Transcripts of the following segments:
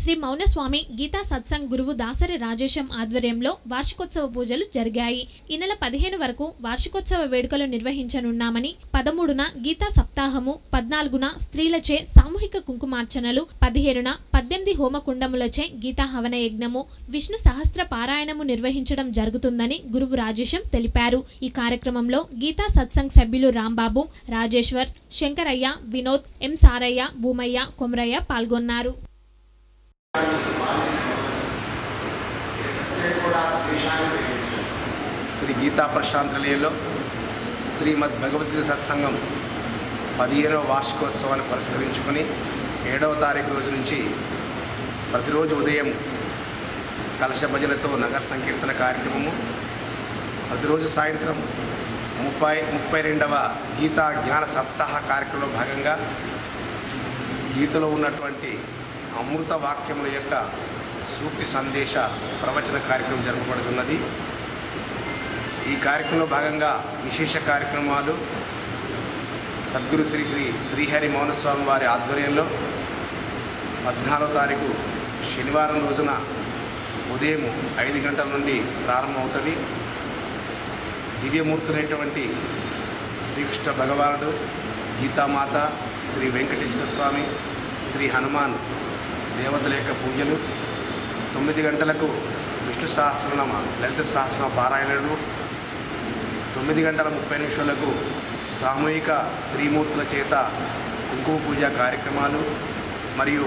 శ్రీ మౌనస్వామి గీతా సత్సంగ్ గురువు దాసరి రాజేశం ఆధ్వర్యంలో వార్షికోత్సవ పూజలు జరిగాయి ఈ నెల పదిహేను వరకు వార్షికోత్సవ వేడుకలు నిర్వహించనున్నామని పదమూడున గీతా సప్తాహము పద్నాలుగున స్త్రీలచే సామూహిక కుంకుమార్చనలు పదిహేనున పద్దెనిమిది హోమకుండములచే గీతా హవన యజ్ఞము విష్ణు సహస్ర పారాయణము నిర్వహించడం జరుగుతుందని గురువు రాజేశం తెలిపారు ఈ కార్యక్రమంలో గీతా సత్సంగ్ సభ్యులు రాంబాబు రాజేశ్వర్ శంకరయ్య వినోద్ ఎం సారయ్య భూమయ్య కొమరయ్య పాల్గొన్నారు శ్రీ గీతా ప్రశాంతలయంలో శ్రీమద్ భగవద్గీత సత్సంగం పదిహేనవ వార్షికోత్సవాన్ని పురస్కరించుకొని ఏడవ తారీఖు రోజు నుంచి ప్రతిరోజు ఉదయం కలశ భజనతో నగర సంకీర్తన కార్యక్రమము ప్రతిరోజు సాయంత్రం ముప్పై ముప్పై రెండవ గీతా జ్ఞాన సప్తాహ కార్యక్రమంలో భాగంగా గీతలో ఉన్నటువంటి అమృత వాక్యముల యొక్క సూక్తి సందేశ ప్రవచన కార్యక్రమం జరపబడుతున్నది ఈ కార్యక్రమంలో భాగంగా విశేష కార్యక్రమాలు సద్గురు శ్రీ శ్రీ శ్రీహరి మౌనస్వామి వారి ఆధ్వర్యంలో పద్నాలుగో తారీఖు శనివారం రోజున ఉదయం ఐదు గంటల నుండి ప్రారంభమవుతుంది దివ్యమూర్తులైనటువంటి శ్రీకృష్ణ భగవానుడు గీతామాత శ్రీ వెంకటేశ్వర స్వామి శ్రీ హనుమాన్ దేవతల యొక్క పూజలు తొమ్మిది గంటలకు విష్ణు సహస్రనామ లలిత సహస్రనామ పారాయణలు తొమ్మిది గంటల ముప్పై నిమిషాలకు సామూహిక స్త్రీమూర్తుల చేత కుంకుమ పూజ కార్యక్రమాలు మరియు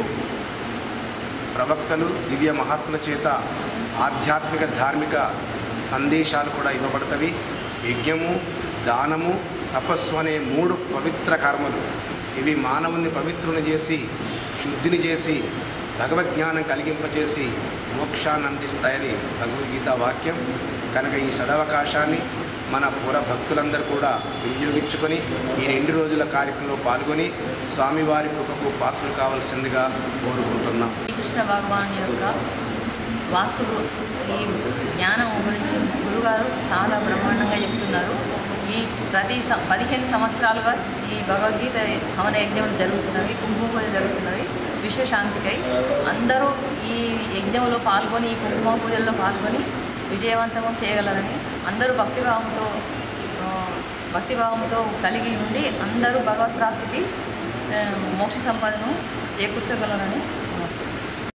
ప్రవక్తలు దివ్య మహాత్ముల చేత ఆధ్యాత్మిక ధార్మిక సందేశాలు కూడా ఇవ్వబడతవి యజ్ఞము దానము తపస్సు అనే మూడు పవిత్ర కర్మలు ఇవి మానవుని పవిత్రుని చేసి శుద్ధిని చేసి భగవద్జ్ఞానం కలిగింపచేసి మోక్షాన్ని అందిస్తాయని భగవద్గీత వాక్యం కనుక ఈ సదవకాశాన్ని మన పుర భక్తులందరూ కూడా వినియోగించుకొని ఈ రెండు రోజుల కార్యక్రమంలో పాల్గొని స్వామివారి కృపకు పాత్రలు కావాల్సిందిగా కోరుకుంటున్నాం కృష్ణ భగవాన్ యొక్క వాక్కులు ఈ జ్ఞానం గురించి గురుగారు చాలా బ్రహ్మాండంగా చెప్తున్నారు ఈ ప్రతి సం పదిహేను సంవత్సరాలుగా ఈ భగవద్గీత హవన యజ్ఞం జరుగుతున్నవి కుంకుమ పూజ జరుగుతున్నవి విశ్వశాంతికై అందరూ ఈ యజ్ఞంలో పాల్గొని ఈ కుంకుమ పూజల్లో పాల్గొని విజయవంతం చేయగలరని అందరూ భక్తిభావంతో ఆ, భక్తిభావంతో కలిగి ఉండి అందరూ భగవత్ ప్రాప్తికి ఆ, మోక్ష సంపదను చేకూర్చగలరని